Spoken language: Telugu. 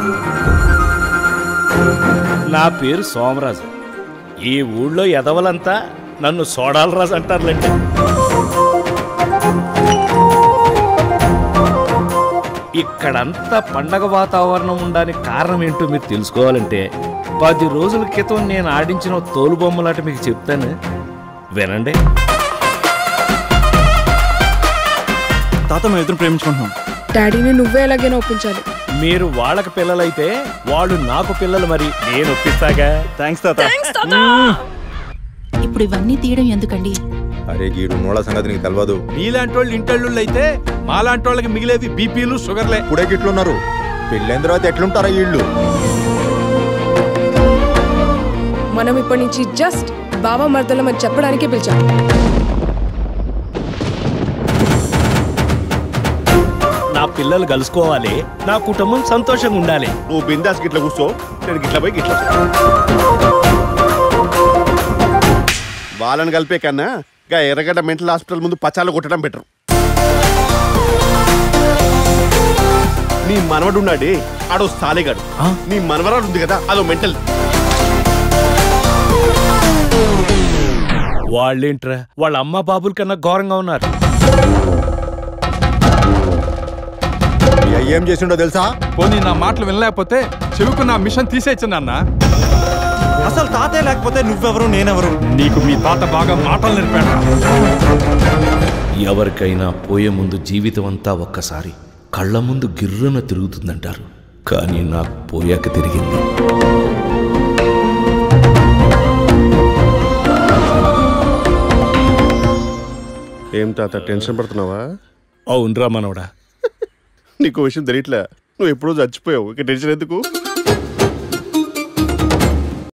నా పేరు సోమరాజు ఈ ఊళ్ళో ఎదవలంతా నన్ను సోడాలరాజు అంటారులేండి ఇక్కడంతా పండగ వాతావరణం ఉండడానికి కారణం ఏంటో మీరు తెలుసుకోవాలంటే పది రోజుల క్రితం నేను ఆడించిన తోలు బొమ్మలాట మీకు చెప్తాను వినండి తాత మేము ఇద్దరు ప్రేమించుకుంటున్నాం డాడీని నువ్వే ఎలాగైనా ఒప్పించాలి మీరు వాళ్ళకి పిల్లలైతే వాళ్ళు నాకు పిల్లలు మరి నేను ఒప్పిస్తాగా థ్యాంక్స్ తాత ఇప్పుడు ఇవన్నీ తీయడం ఎందుకండి అరే గీడు నోళ్ళ సంగతి నీకు తెలియదు మీలాంటి వాళ్ళు ఇంటళ్ళు అయితే మాలాంటి వాళ్ళకి మిగిలేవి బీపీలు షుగర్లే ఇప్పుడే గిట్లున్నారు పెళ్ళైన తర్వాత ఎట్లుంటారా వీళ్ళు మనం ఇప్పటి నుంచి జస్ట్ బాబా మర్దలం అని చెప్పడానికే పిలిచాం నా పిల్లలు కలుసుకోవాలి నా కుటుంబం సంతోషంగా ఉండాలి నువ్వు బిందాస్ గిట్ల కూర్చో నేను గిట్ల పోయి గిట్ల వస్తా. వాళ్ళని కలిపే కన్నా గా ఎర్రగడ్డ మెంటల్ హాస్పిటల్ ముందు పచాలు కొట్టడం బెటర్ నీ మనవడు ఉన్నాడే ఆడో సాలేగాడు నీ మనవరాలు ఉంది కదా అదో మెంటల్ వాళ్ళేంట్రా వాళ్ళ అమ్మ బాబుల కన్నా ఘోరంగా ఉన్నారు మీ అయ్య ఏం చేసిండో తెలుసా పోనీ నా మాటలు వినలేకపోతే చెవుకు నా మిషన్ తీసేయచ్చు అన్న అసలు తాతే లేకపోతే నువ్వెవరు నేనెవరు నీకు మీ తాత బాగా మాటలు నేర్పాడా ఎవరికైనా పోయే ముందు జీవితం అంతా ఒక్కసారి కళ్ళ ముందు గిర్రున తిరుగుతుందంటారు కానీ నాకు పోయాక తిరిగింది ఏం తాత టెన్షన్ పడుతున్నావా అవునరా మనవడా నీకు విషయం తెలియట్లే నువ్వు ఎప్పుడూ చచ్చిపోయావు ఇక టెన్షన్ ఎందుకు